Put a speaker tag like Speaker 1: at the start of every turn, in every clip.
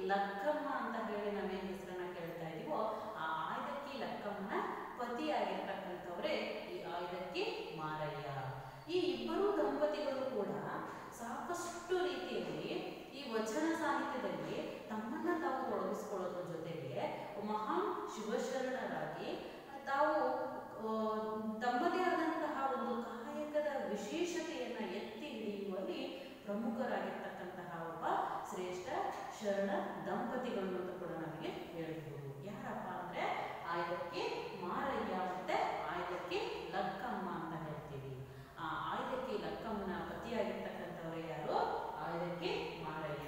Speaker 1: ಲಕ್ಕಮ್ಮ ಅಂತ ಹೇಳಿ ನಾವೇನು ಹೆಸರನ್ನ ಕೇಳ್ತಾ ಇದೀವೋ ಆ ಆಯ್ದಕ್ಕಿ ಲಕ್ಕಮ್ಮನ ಪತಿಯಾಗಿರ್ತಕ್ಕಂಥವರೇ ಈ ಆಯ್ದಕ್ಕಿ ಮಾರಯ್ಯ ಈ ಇಬ್ಬರು ದಂಪತಿಗಳು ಕೂಡ ಸಾಕಷ್ಟು ರೀತಿಯಲ್ಲಿ ಈ ವಚನ ಸಾಹಿತ್ಯದಲ್ಲಿ ತಮ್ಮನ್ನ ತಾವು ತೊಡಗಿಸ್ಕೊಳ್ಳೋದ್ರ ಜೊತೆಗೆ ಮಹಾನ್ ಶಿವಶರಣರಾಗಿ ತಾವು ಆ, ತಮ್ಮದೇ ಆದಂತಹ ಒಂದು ಕಾಯಕದ ವಿಶೇಷತೆಯನ್ನ ಎತ್ತಿ ಹಿಡಿಯುವಲ್ಲಿ ಪ್ರಮುಖರಾಗಿರ್ತಕ್ಕಂತಹ ಒಬ್ಬ ಶ್ರೇಷ್ಠ ಶರಣ ದಂಪತಿಗಳು ಅಂತ ಕೂಡ ನಮಗೆ ಹೇಳ್ಬೋದು ಯಾರಪ್ಪ ಅಂದ್ರೆ ಆಯ್ದಕ್ಕೆ ಮಾರಯ್ಯ ಮತ್ತೆ ಆಯ್ದಕ್ಕೆ ಲಕ್ಕಮ್ಮ ಅಂತ ಹೇಳ್ತೀವಿ ಆ ಆಯ್ದಕ್ಕೆ ಲಕ್ಕಮ್ಮನ ಪತಿಯಾಗಿರ್ತಕ್ಕಂಥವ್ರು ಯಾರು ಆಯ್ದಕ್ಕೆ ಮಾರಯ್ಯ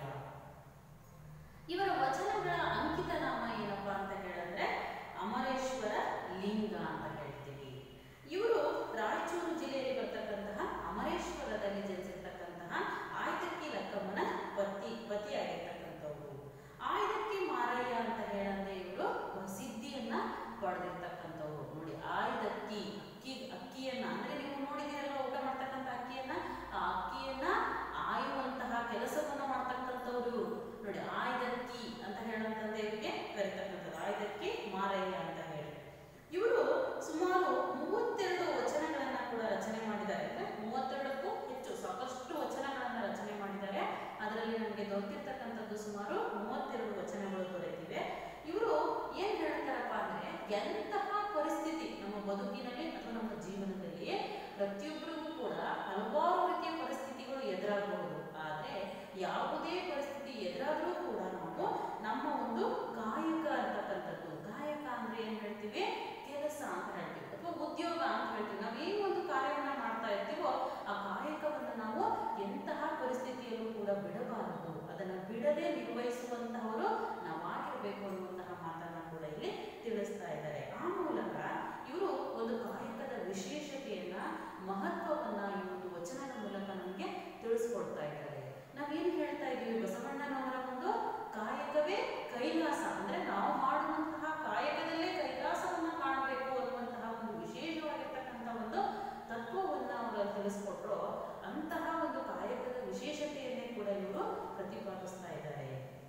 Speaker 1: ಇವರ ವಚನಗಳ ಅಂಕಿತ ನಾಮ ಏನಪ್ಪಾ ಅಂತ ಹೇಳಿದ್ರೆ ಅಮರೇಶ್ವರ ಲಿಂಗ ಅಂತ ಹೇಳ್ತೀವಿ ಇವರು ರಾಯಚೂರು ಜಿಲ್ಲೆಯಲ್ಲಿ ಬರ್ತಕ್ಕಂತಹ ಅಮರೇಶ್ವರದಲ್ಲಿ ಜನಿಸಿರ್ತಕ್ಕಂತಹ ಆಯ್ದಕ್ಕಿ ಲಕ್ಕಮ್ಮನ ಪತಿ ಪತಿಯಾಗಿರ್ತಕ್ಕಂಥವ್ರು ಆಯ್ದಕ್ಕಿ ಮಾರಯ್ಯ ಅಂತ ಹೇಳಂದ್ರೆ ಇವರು ಪ್ರಸಿದ್ಧಿಯನ್ನ ಪಡೆದಿರ್ತಕ್ಕಂಥವ್ರು ನೋಡಿ ಆಯ್ದಕ್ಕಿ ಅಕ್ಕಿ ಅಕ್ಕಿಯನ್ನ ಅಂದ್ರೆ ನೀವು ನೋಡಿದಿರಲ್ಲ ಊಟ ಮಾಡ್ತಕ್ಕಂಥ ಅಕ್ಕಿಯನ್ನ ಆ ಅಕ್ಕಿಯನ್ನ ಆಯುವಂತಹ ಕೆಲಸವನ್ನ ಮಾಡ್ತಕ್ಕಂಥವ್ರು ನೋಡಿ ಆಯ್ದಕ್ಕಿ ಅಂತ ಹೇಳುವಂತಂದ್ರೆ ಇವರಿಗೆ ಕರಿತಕ್ಕಂಥದ್ದು ಆಯ್ದಕ್ಕಿ ಮಾರಯ್ಯ ಅಂತ ಹೇಳಿ ಇವರು ಸುಮಾರು ಮೂವತ್ತೆರಡು ವಚನಗಳನ್ನ ಕೂಡ ರಚನೆ ಮಾಡಿದ್ದಾರೆ ಅಂದ್ರೆ ಮೂವತ್ತೆರಡಕ್ಕೂ ಹೆಚ್ಚು ಸಾಕಷ್ಟು ವಚನಗಳನ್ನ ರಚನೆ ಮಾಡಿದ್ದಾರೆ ಅದರಲ್ಲಿ ನಮಗೆ ದೊರೆತಿರ್ತಕ್ಕಂಥದ್ದು ಸುಮಾರು ಮೂವತ್ತೆರಡು ವಚನಗಳು ದೊರೆತಿವೆ ಇವರು ಏನ್ ಹೇಳ್ತಾರಪ್ಪ ಅಂದ್ರೆ ಎಂತಹ ಪರಿಸ್ಥಿತಿ ನಮ್ಮ ಬದುಕಿನಲ್ಲಿ ಅಥವಾ ನಮ್ಮ ಜೀವನದಲ್ಲಿ ಪ್ರತಿಯೊಬ್ಬರಿಗೂ ಕೂಡ ಹಲವಾರು ರೀತಿಯ ಪರಿಸ್ಥಿತಿಗಳು ಎದುರಾಗಬಹುದು ಆದ್ರೆ ಯಾವುದೇ ಪರಿಸ್ಥಿತಿ ಎದುರಾದ್ರೂ ಕೂಡ ನಾವು ನಮ್ಮ ಒಂದು ಕಾಯಕ ಅಂತಕ್ಕಂಥದ್ದು ಕಾಯಕ ಅಂದ್ರೆ ಏನ್ ಹೇಳ್ತೀವಿ ಕೆಲಸ ಅಂತ ಹೇಳ್ತೀವಿ ಅಥವಾ ಉದ್ಯೋಗ ಅಂತ ಹೇಳ್ತೀವಿ ನಾವೇನು ಒಂದು ಕಾರ್ಯವನ್ನ ಮಾಡ್ತಾ ಇರ್ತೀವೋ ಆ ಕಾಯಕವನ್ನ ನಾವು ಎಂತಹ ಪರಿಸ್ಥಿತಿಯಲ್ಲೂ ಕೂಡ ಬಿಡಬಾರದು ಅದನ್ನ ಬಿಡದೆ ನಿರ್ವಹಿಸುವಂತಹವರು ನಾವಾಗಿರ್ಬೇಕು ಅನ್ನುವಂತಹ ಮಾತನ್ನ ಕೂಡ ಇಲ್ಲಿ ತಿಳಿಸ್ತಾ ಇದ್ದಾರೆ ಆ ಮೂಲಕ ಇವರು ಒಂದು ಕಾಯಕದ ವಿಶೇಷತೆಯನ್ನ ಮಹತ್ವವನ್ನ ಈ ಒಂದು ವಚನದ ಮೂಲಕ ನಮಗೆ ತಿಳಿಸ್ಕೊಡ್ತಾ ಇದ್ದಾರೆ ನಾವೇನು ಹೇಳ್ತಾ ಇದೀವಿ ಬಸವಣ್ಣನವರ ಒಂದು ಕಾಯಕವೇ ಕೈಲಾಸ ಅಂದ್ರೆ ನಾವು ಮಾಡುವಂತಹ ಕಾಯಕದಲ್ಲೇ ಕೈಲಾಸವನ್ನ ಕಾಣಬೇಕು ಅನ್ನುವಂತಹ ಒಂದು ವಿಶೇಷವಾಗಿರ್ತಕ್ಕಂಥ ಒಂದು ತತ್ವವನ್ನ ಅವರು ತಿಳಿಸ್ಕೊಟ್ರು ಅಂತಹ ಒಂದು ಕಾಯಕದ ವಿಶೇಷತೆಯನ್ನೇ ಕೂಡ ಇವರು ಪ್ರತಿಪಾದಿಸ್ತಾ ಇದ್ದಾರೆ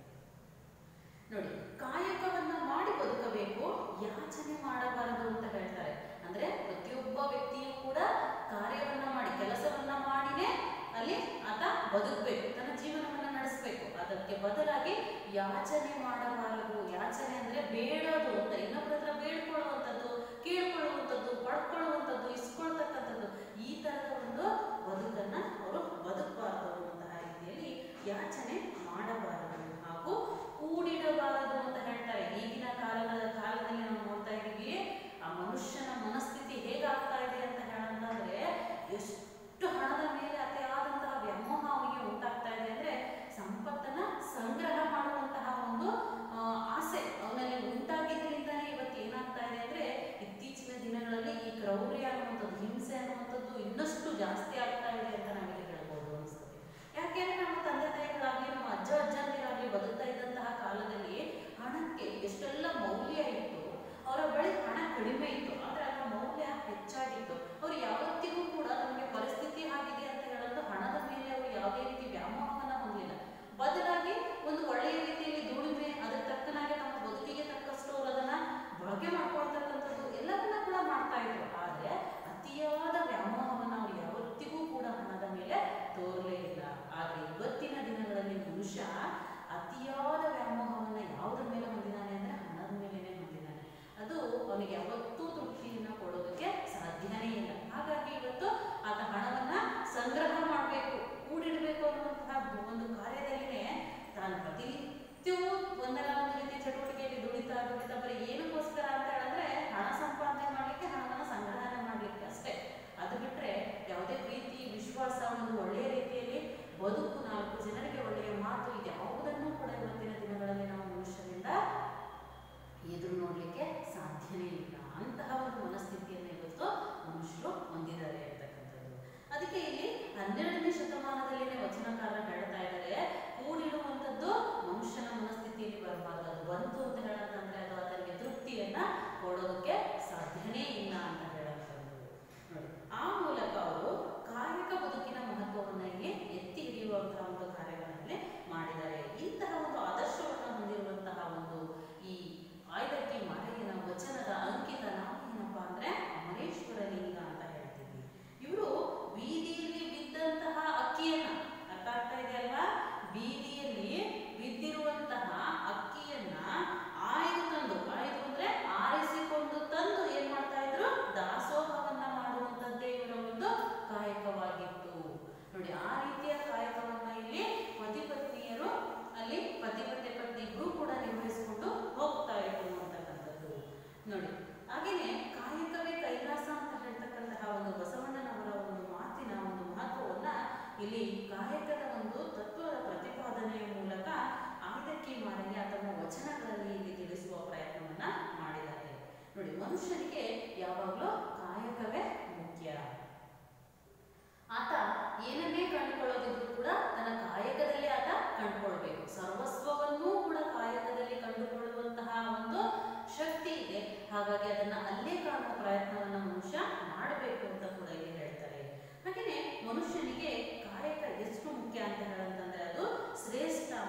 Speaker 1: ನೋಡಿ ಕಾಯಕವನ್ನ ಮಾಡಿ ಬದುಕಬೇಕು ಯಾಚನೆ ಮಾಡಬಾರದು ಅಂತ ಹೇಳ್ತಾರೆ ಅಂದ್ರೆ ಪ್ರತಿಯೊಬ್ಬ ವ್ಯಕ್ತಿಯು ಕೂಡ ಕಾರ್ಯವನ್ನ ಮಾಡಿ ಕೆಲಸವನ್ನ ಮಾಡಿನೇ ಅಲ್ಲಿ ಆತ ಬದುಕಬೇಕು ತನ್ನ ಜೀವನವನ್ನ ನಡೆಸಬೇಕು ಅದಕ್ಕೆ ಬದಲಾಗಿ ಯಾಚನೆ ಮಾಡಬಾರದು ಯಾಚನೆ ಅಂದ್ರೆ ಬೇಡೋದು ಅಂತ ಇನ್ನೊಬ್ಬರ ಹತ್ರ ಬೇಡ್ಕೊಳ್ಳುವಂಥದ್ದು ಕೇಳ್ಕೊಳ್ಳುವಂಥದ್ದು ಪಡ್ಕೊಳ್ಳುವಂಥದ್ದು ಇಸ್ಕೊಳ್ತಕ್ಕಂಥದ್ದು ಈ ತರದ ಒಂದು ಬದುಕನ್ನ ಅವರು ಬದುಕಬಾರದು ಅನ್ನುವಂತಹ ರೀತಿಯಲ್ಲಿ ಯಾಚನೆ ಮಾಡಬಾರದು ಹಾಗೂ ಕೂಡಿಡಬಾರದು ಅಂತ ಹೇಳ್ತಾರೆ ಈಗಿನ ಕಾಲದ ಕಾಲದಲ್ಲಿ ನಾವು ನೋಡ್ತಾ ಇದ್ದೀವಿ ಆ ಮನುಷ್ಯನ ಮನಸ್ಥಿತಿ ಹೇಗಾಗ್ತಾ ಇದೆ ಅಂತ ಹೇಳಂತಂದ್ರೆ ಎಷ್ಟು ಹಣದ ಮೇಲೆ ಅತಿಯಾದಂತಹ ವ್ಯಾಮೋಹ ಅವನಿಗೆ ಉಂಟಾಗ್ತಾ ಇದೆ ಅಂದ್ರೆ ಸಂಪತ್ತನ್ನ ಸಂಗ್ರಹ ಮಾಡುವಂತಹ ಒಂದು ಆ, ಆಸೆ ಅವನಲ್ಲಿ ಉಂಟಾಗಿದ್ದರಿಂದಾನೇ ಇವತ್ತು ಏನಾಗ್ತಾ ಇದೆ ಅಂದ್ರೆ ಇತ್ತೀಚಿನ ದಿನಗಳಲ್ಲಿ ಈ ಕ್ರೌರ್ಯ ಅನ್ನುವಂಥದ್ದು ಹಿಂಸೆ ಅನ್ನುವಂಥದ್ದು ಇನ್ನಷ್ಟು ಜಾಸ್ತಿ ಆಗ್ತಾ ಇದೆ ಅಂತ ನಾವಿಲ್ಲಿ ಹೇಳ್ಬೋದು ಅನಿಸ್ತದೆ ಯಾಕೆಂದ್ರೆ ನಮ್ಮ ತಂದೆ ತಾಯಿಗಳಾಗ್ಲಿ ನಮ್ಮ ಅಜ್ಜ ಅಜ್ಜಂದಿರಾಗ್ಲಿ ಬದುಕ್ತಾ ಇದ್ದಂತಹ ಕಾಲದಲ್ಲಿ ಹಣಕ್ಕೆ ಎಷ್ಟೆಲ್ಲ ಮೌಲ್ಯ ಇತ್ತು ಅವರ ಬಳಿ ಹಣ ಕಡಿಮೆ ಇತ್ತು ಆದ್ರೆ ಅದರ ಮೌಲ್ಯ ಹೆಚ್ಚಾಗಿತ್ತು ಅವ್ರು ಯಾವತ್ತಿಗೂ ಕೂಡ ನಮಗೆ ಪರಿಸ್ಥಿತಿ ಆಗಿದೆ ಅಂತ ಹೇಳೋದು ಹಣದ ಮೇಲೆ ಅವರು ಯಾವುದೇ ರೀತಿ ವ್ಯಾಮೋಹವನ್ನ ಹೊಂದಿಲ್ಲ ಬದಲಾಗಿ ಒಂದು ಒಳ್ಳೆಯ ರೀತಿಯಲ್ಲಿ ದುಡಿಮೆ ಅದಕ್ಕೆ ತಕ್ಕನಾಗಿ ನಮ್ಮ ಬದುಕಿಗೆ ತಕ್ಕಷ್ಟು ಅವರು ಅದನ್ನ ಬಳಕೆ ಮಾಡ್ಕೊಳ್ತಕ್ಕಂಥದ್ದು ಎಲ್ಲವನ್ನ ಕೂಡ ಮಾಡ್ತಾ ಇದ್ರು ಆದ್ರೆ ಅತಿಯಾದ ವ್ಯಾಮೋಹವನ್ನ ಅವ್ರು ಯಾವತ್ತಿಗೂ ಕೂಡ ಹಣದ ಮೇಲೆ ತೋರಲೇ ಇಲ್ಲ ಆದ್ರೆ ಇವತ್ತಿನ ದಿನಗಳಲ್ಲಿ ಮನುಷ್ಯ ಅತಿಯಾದ ವ್ಯಾಮೋಹವನ್ನ ಯಾವುದ್ರ ಮೇಲೆ ಹೊಂದಿದ್ದಾನೆ ಅಂದ್ರೆ ಹಣದ ಮೇಲೆನೆ ಹೊಂದಿದ್ದಾನೆ ಅದು ಅವನಿಗೆ ಯಾವತ್ತೂ ತೃಪ್ತಿಯನ್ನ ಕೊಡೋದಕ್ಕೆ ಸಾಧ್ಯನೇ ಇಲ್ಲ ಹಾಗಾಗಿ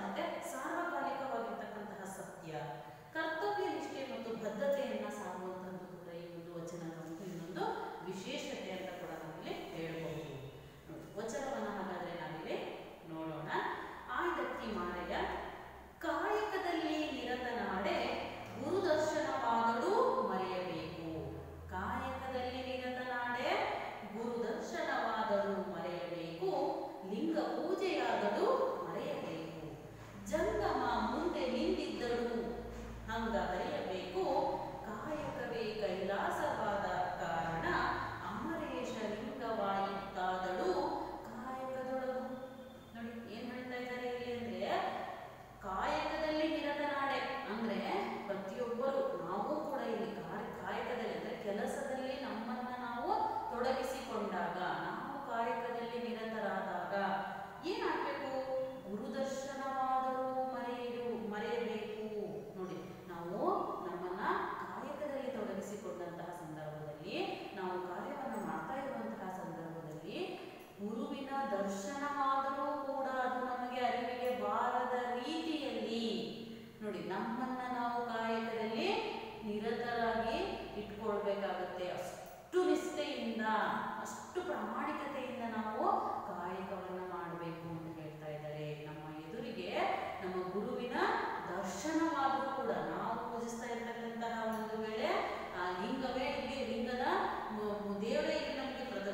Speaker 1: ಮತ್ತೆ ಸಾರ್ವಕಾಲಿಕವಾಗಿರ್ತಕ್ಕಂತಹ ಸತ್ಯ ಕರ್ತವ್ಯ ನಿಷ್ಠೆ ಮತ್ತು ಬದ್ಧತೆಯನ್ನ ಸಾರುವಂತಹದ್ದು ಕೂಡ ಈ ಒಂದು ವಚನದ ಒಂದು ಇನ್ನೊಂದು ವಿಶೇಷತೆ ಅಂತ ಕೂಡ ನಾವಿಲ್ಲಿ ಹೇಳ್ಬಹುದು ನೋಡಿ, ವಚನವನ್ನ ಹಾಗಾದ್ರೆ ನಾವಿಲ್ಲಿ ನೋಡೋಣ ಆಯ್ದಕ್ಕಿ ಮಾರಯ್ಯ ಕಾಯಕದಲ್ಲಿ ನಿರತನಾಡೆ ಗುರುದರ್ಶನವಾದಳು ಮರೆಯಬೇಕು ಕಾಯಕದಲ್ಲಿ ನಿರತನಾಡೆ ಗುರುದರ್ಶನವಾದಳು ಮರೆಯಬೇಕು ಲಿಂಗ ಪೂಜೆಯಾದಳು ಮರೆಯಬೇಕು ಜಂಗಮ ಮುಂದೆ ನಿಂತಿದ್ದಳು ಹಂಗ ಹರಿಯಬೇಕು ಕಾಯಕವೇ ಕೈಲಾಸವಾದ ಕಾರಣ ಅಮರೇಶ ಲಿಂಗವಾಯಿತಾದಳು ಕಾಯಕದೊಳಗು ನೋಡಿ ಏನ್ ಹೇಳ್ತಾ ಇದ್ದಾರೆ ಇಲ್ಲಿ ಅಂದ್ರೆ ಕಾಯಕದಲ್ಲಿ ನಿರತನಾಡೆ ಅಂದ್ರೆ ಪ್ರತಿಯೊಬ್ಬರು ನಾವು ಕೂಡ ಇಲ್ಲಿ ಕಾರ್ಯ ಕಾಯಕದಲ್ಲಿ ಅಂದ್ರೆ ಕೆಲಸದಲ್ಲಿ ನಮ್ಮನ್ನ ನಾವು ತೊಡಗಿಸಿಕೊಂಡಾಗ ನಾವು ಕಾಯಕದಲ್ಲಿ ನಿರತರಾದಾಗ ಏನಾಗಬೇಕು ಗುರುದರ್ಶನವಾದರೂ ಮರೆಯಲು ಮರೆಯಬೇಕು ನೋಡಿ ನಾವು ನಮ್ಮನ್ನ ಕಾಯಕದಲ್ಲಿ ತೊಡಗಿಸಿಕೊಂಡಂತಹ ಸಂದರ್ಭದಲ್ಲಿ ನಾವು ಕಾರ್ಯವನ್ನು ಮಾಡ್ತಾ ಇರುವಂತಹ ಸಂದರ್ಭದಲ್ಲಿ ಗುರುವಿನ ದರ್ಶನವಾದರೂ ಕೂಡ ಅದು ನಮಗೆ ಅರಿವಿಗೆ ಬಾರದ ರೀತಿಯಲ್ಲಿ ನೋಡಿ ನಮ್ಮನ್ನ ನಾವು ಕಾಯಕದಲ್ಲಿ ನಿರತರಾಗಿ ಇಟ್ಕೊಳ್ಬೇಕಾಗತ್ತೆ ಅಷ್ಟು ನಿಷ್ಠೆಯಿಂದ ಅಷ್ಟು ಪ್ರಾಮಾಣಿಕತೆಯಿಂದ ನಾವು ಕಾಯಕವನ್ನ ಮಾಡಬೇಕು ಅಂತ ಹೇಳ್ತಾ ಇದ್ದಾರೆ ನಮ್ಮ ಎದುರಿಗೆ ನಮ್ಮ ಗುರುವಿನ ದರ್ಶನವಾದರೂ ಕೂಡ ನಾವು ಪೂಜಿಸ್ತಾ ಇರ್ತಕ್ಕಂತಹ ಒಂದು ವೇಳೆ ಆ ಲಿಂಗವೇ ಇಲ್ಲಿ ಲಿಂಗದ ಮು- ಮು- ದೇವರೇ ಇಲ್ಲಿ ನಮಗೆ ಪ್ರದ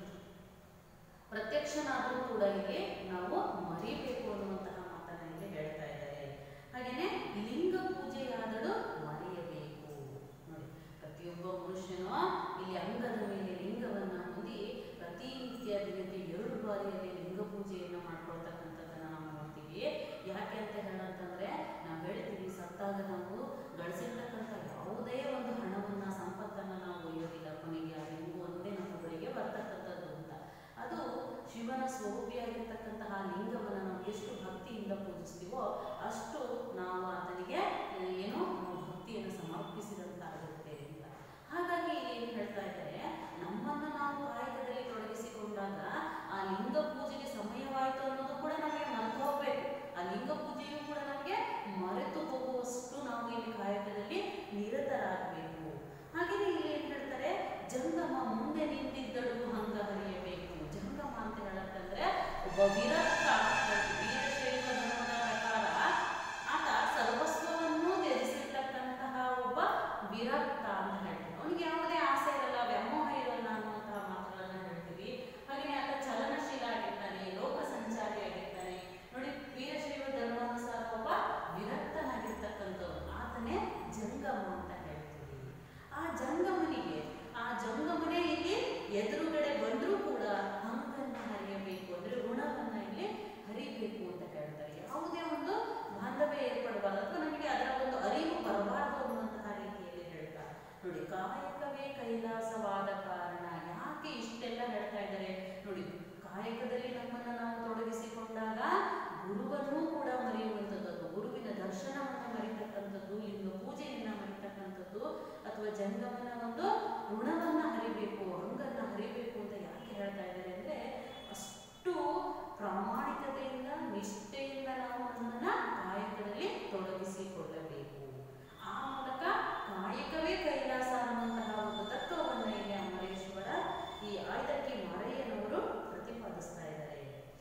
Speaker 1: ಪ್ರತ್ಯಕ್ಷನಾದರೂ ಕೂಡ ಇಲ್ಲಿ ನಾವು ಮರಿಬೇಕು ಅನ್ನುವಂತಹ ಮಾತನ್ನ ಇಲ್ಲಿ ಹೇಳ್ತಾ ಇದ್ದಾರೆ ಹಾಗೇನೆ ಲಿಂಗ ಪೂಜೆಯಾದಳು ಮರೆಯಬೇಕು ನೋಡಿ ಪ್ರತಿಯೊಬ್ಬ ಮನುಷ್ಯನು ಇಲ್ಲಿ ಅಂಗದ ಮೇಲೆ ಲಿಂಗವನ್ನ ಹೊಂದಿ ಪ್ರತಿನಿತ್ಯ ದಿನಕ್ಕೆ ಎರಡು ಬಾರಿಯಲ್ಲಿ ಲಿಂಗ ಪೂಜೆಯನ್ನ ಮಾಡ್ಕೊಳ್ತಕ್ಕಂಥದ್ದನ್ನ ನಾವು ನೋಡ್ತೀವಿ ಯಾಕೆ ಅಂತ ಹೇಳಂತಂದ್ರೆ ನಾವು ಹೇಳ್ತೀವಿ ಸತ್ತಾಗ ನಾವು ಗಳಿಸಿರ್ತಕ್ಕಂಥ ಯಾವುದೇ ಒಂದು ಹಣವನ್ನ ಸಂಪತ್ತನ್ನ ನಾವು ಒಯ್ಯೋದಿಲ್ಲ ಕೊನೆಗೆ ಆ ಲಿಂಗು ಒಂದೇ ನಮ್ಮ ಬಳಿಗೆ ಬರ್ತಕ್ಕಂಥದ್ದು ಅಂತ ಅದು ಶಿವನ ಸ್ವರೂಪಿಯಾಗಿರ್ತಕ್ಕಂತಹ ಲಿಂಗವನ್ನು ನಾವು ಎಷ್ಟು ಭಕ್ತಿಯಿಂದ ಪೂಜಿಸ್ತೀವೋ ಅಷ್ಟು ನಾವು ಆತನಿಗೆ ಆ, ಏನೋ ನಾವು ಭಕ್ತಿಯನ್ನು ಸಮರ್ಪಿಸಿದಂತಾಗುತ್ತೆ ಅಂತ ಹಾಗಾಗಿ ಇಲ್ಲಿ ಏನು ಹೇಳ್ತಾ ಇದ್ದಾರೆ ನಮ್ಮನ್ನು ನಾವು ಕಾಯಕದಲ್ಲಿ ತೊಡಗಿಸಿಕೊಂಡಾಗ ಆ ಲಿಂಗ ಪೂಜೆಗೆ ಸಮಯವಾಯಿತು ಅನ್ನೋದು ಕೂಡ ನಮಗೆ ಮರೆತು ಹೋಗ್ಬೇಕು ಆ ಲಿಂಗ ಪೂಜೆಯು ಕೂಡ ನಮಗೆ ಮರೆತು ಹೋಗುವಷ್ಟು ನಾವು ಇಲ್ಲಿ ಕಾಯಕದಲ್ಲಿ ನಿರತರಾಗಬೇಕು ಹಾಗೆಯೇ ಇಲ್ಲಿ ಏನು ಹೇಳ್ತಾರೆ ಜಂಗಮ ಮುಂದೆ ನಿಂತಿದ್ದಳು ಹಂಗ ಹರಿಯಬೇಕು ಜಂಗಮ ಅಂತ ಹೇಳತ್ತಂದ್ರೆ ಒಬ್ಬ ವಿರಕ್ತ ವೀರಶೈವ ಧರ್ಮದ ಪ್ರಕಾರ ಆತ ಸರ್ವಸ್ವವನ್ನು ತ್ಯಜಿಸಿರ್ತಕ್ಕಂತಹ ಒಬ್ಬ ವಿರಕ್ತ ಅಂತ ಹೇಳ್ತೀವಿ ಅವನಿಗೆ ಯಾವುದೇ ಆಸೆ ಇರಲ್ಲ ವ್ಯಾಮೋಹ ಇರಲ್ಲ ಅನ್ನುವಂತಹ ಮಾತುಗಳನ್ನ ಹೇಳ್ತೀವಿ ಹಾಗೆಯೇ ಆತ ಚಲನಶೀಲ ಆಗಿರ್ತಾನೆ ಲೋಕ ಸಂಚಾರಿ ಆಗಿರ್ತಾನೆ ನೋಡಿ ವೀರಶೈವ ಧರ್ಮಾನುಸಾರ ಒಬ್ಬ ವಿರಕ್ತನಾಗಿರ್ತಕ್ಕಂಥವನು ಆತನೇ ಜಂಗಮ ಅಂತ ಹೇಳ್ತೀವಿ ಆ ಜಂಗಮನಿಗೆ ಆ ಜಂಗಮನೇ ಇಲ್ಲಿ ಎದುರುಗಡೆ ಬಂದರೂ ಕೂಡ ಹಂಗನ್ನ ಹರಿಯಬೇಕು ಅಂದ್ರೆ ಋಣವನ್ನ ಇಲ್ಲಿ ಹರಿಬೇಕು ಅಂತ ಹೇಳ್ತಾರೆ ಯಾವುದೇ ಒಂದು ಬಾಂಧವ್ಯ ಏರ್ಪಡಬಾರದು ಅಥವಾ ನಮಗೆ ಅದರ ಒಂದು ಅರಿವು ಬರಬಾರದು ಅನ್ನುವಂತಹ ರೀತಿಯಲ್ಲಿ ಹೇಳ್ತಾರೆ ನೋಡಿ ಕಾಯಕವೇ ಕೈಲಾಸವಾದ ಕಾರಣ ಯಾಕೆ ಇಷ್ಟೆಲ್ಲ ಹೇಳ್ತಾ ಇದ್ದಾರೆ ನೋಡಿ ಕಾಯಕದಲ್ಲಿ ನಮ್ಮನ್ನ ನಾವು ತೊಡಗಿಸಿಕೊಂಡಾಗ ಗುರುವನ್ನೂ ಕೂಡ ಮರೆಯುವಂಥದ್ದು ಅಥವಾ ಗುರುವಿನ ದರ್ಶನವನ್ನು ಮರಿತಕ್ಕಂಥದ್ದು ಲಿಂಗ ಪೂಜೆಯನ್ನ ಮರಿತಕ್ಕಂಥದ್ದು ಅಥವಾ ಜಂಗಮನ ಒಂದು ಋಣವನ್ನ ಹರಿಬೇಕು ಹಂಗನ್ನ ಹರಿಬೇಕು ಅಂತ ಯಾಕೆ ಹೇಳ್ತಾ ಇದ್ದಾರೆ ಅಂದ್ರೆ ಅಷ್ಟು ಪ್ರಾಮಾಣಿಕತೆಯಿಂದ ನಿಷ್ಠೆಯಿಂದ ನಾವು ನಮ್ಮನ್ನ ಕಾಯಕದಲ್ಲಿ ತೊಡಗಿಸಿಕೊಳ್ಳಬೇಕು ಆ ಮೂಲಕ ಕಾಯಕವೇ ಕೈಲಾಸ ಅನ್ನುವಂತಹ ಒಂದು ತತ್ವವನ್ನ ಇಲ್ಲಿ ಅಮರೇಶ್ವರ ಈ ಆಯ್ದಕ್ಕಿ ಮಾರಯ್ಯನವರು ಪ್ರತಿಪಾದಿಸ್ತಾ ಇದ್ದಾರೆ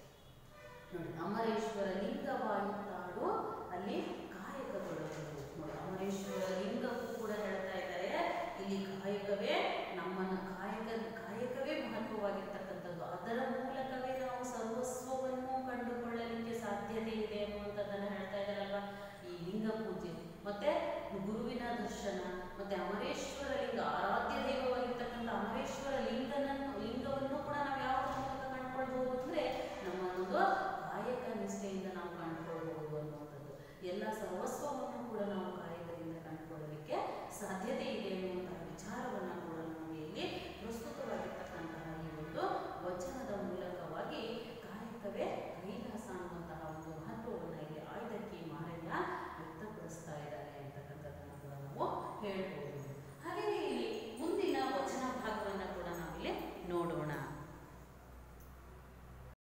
Speaker 1: ನೋಡಿ ಅಮರೇಶ್ವರ ಲಿಂಗವಾಯುತ್ತಾಡು ಅಲ್ಲಿ ಕಾಯಕದೊಳಗು ನೋಡಿ ಅಮರೇಶ್ವರ ಲಿಂಗಕ್ಕೂ ಕೂಡ ಹೇಳ್ತಾ ಇದ್ದಾರೆ ಇಲ್ಲಿ ಕಾಯಕವೇ ನಮ್ಮನ್ನ ಕಾಯಕ ಕಾಯಕವೇ ಮಹತ್ವವಾಗಿರ್ತಕ್ಕಂಥದ್ದು ಅದರ ಮೂಲಕವೇ ನಾವು ಸರ್ವಸ್ವವನ್ನು ಕಂಡುಕೊಳ್ಳಲಿಕ್ಕೆ ಸಾಧ್ಯತೆ ಇದೆ ಅನ್ನುವಂಥದ್ದನ್ನ ಹೇಳ್ತಾ ಇದ್ದಾರಲ್ವಾ ಈ ಲಿಂಗ ಪೂಜೆ ಮತ್ತೆ ಗುರುವಿನ ದರ್ಶನ ಮತ್ತೆ ಅಮರೇಶ್ವರ ಲಿಂಗ ಆರಾಧ್ಯ ದೈವವಾಗಿರ್ತಕ್ಕಂಥ ಅಮರೇಶ್ವರ ಲಿಂಗನನ್ನು ಲಿಂಗವನ್ನು ಕೂಡ ನಾವು ಯಾವ ಮೂಲಕ ಕಂಡುಕೊಳ್ಬಹುದು ಅಂದ್ರೆ ನಮ್ಮ ಒಂದು ಕಾಯಕ ನಿಷ್ಠೆಯಿಂದ ನಾವು ಕಂಡುಕೊಳ್ಬಹುದು ಅನ್ನುವಂಥದ್ದು ಎಲ್ಲ ಸರ್ವಸ್ವವನ್ನು ಕೂಡ ನಾವು ಕಾಯಕದಿಂದ ಕಂಡುಕೊಳ್ಳಲಿಕ್ಕೆ ಸಾಧ್ಯತೆ ಇದೆ ಎನ್ನುವಂತಹ ವಿಚಾರವನ್ನ ಕೂಡ ನಮಗೆ ಇಲ್ಲಿ ಪ್ರಸ್ತುತವಾಗಿರ್ತಕ್ಕಂತಹ ಈ ಒಂದು ವಚನದ ಮೂಲಕವಾಗಿ ಕಾಯಕವೇ ಕೈಲಾಸ ಅನ್ನುವಂತಹ ಒಂದು ಮಹತ್ವವನ್ನು ಇಲ್ಲಿ ಆಯ್ದಕ್ಕಿ ಮಾರಯ್ಯ ವ್ಯಕ್ತಪಡಿಸ್ತಾ ಇದ್ದಾರೆ ಅಂತಕ್ಕಂಥದ್ದನ್ನು ಕೂಡ ನಾವು ಹೇಳ್ಬೋದು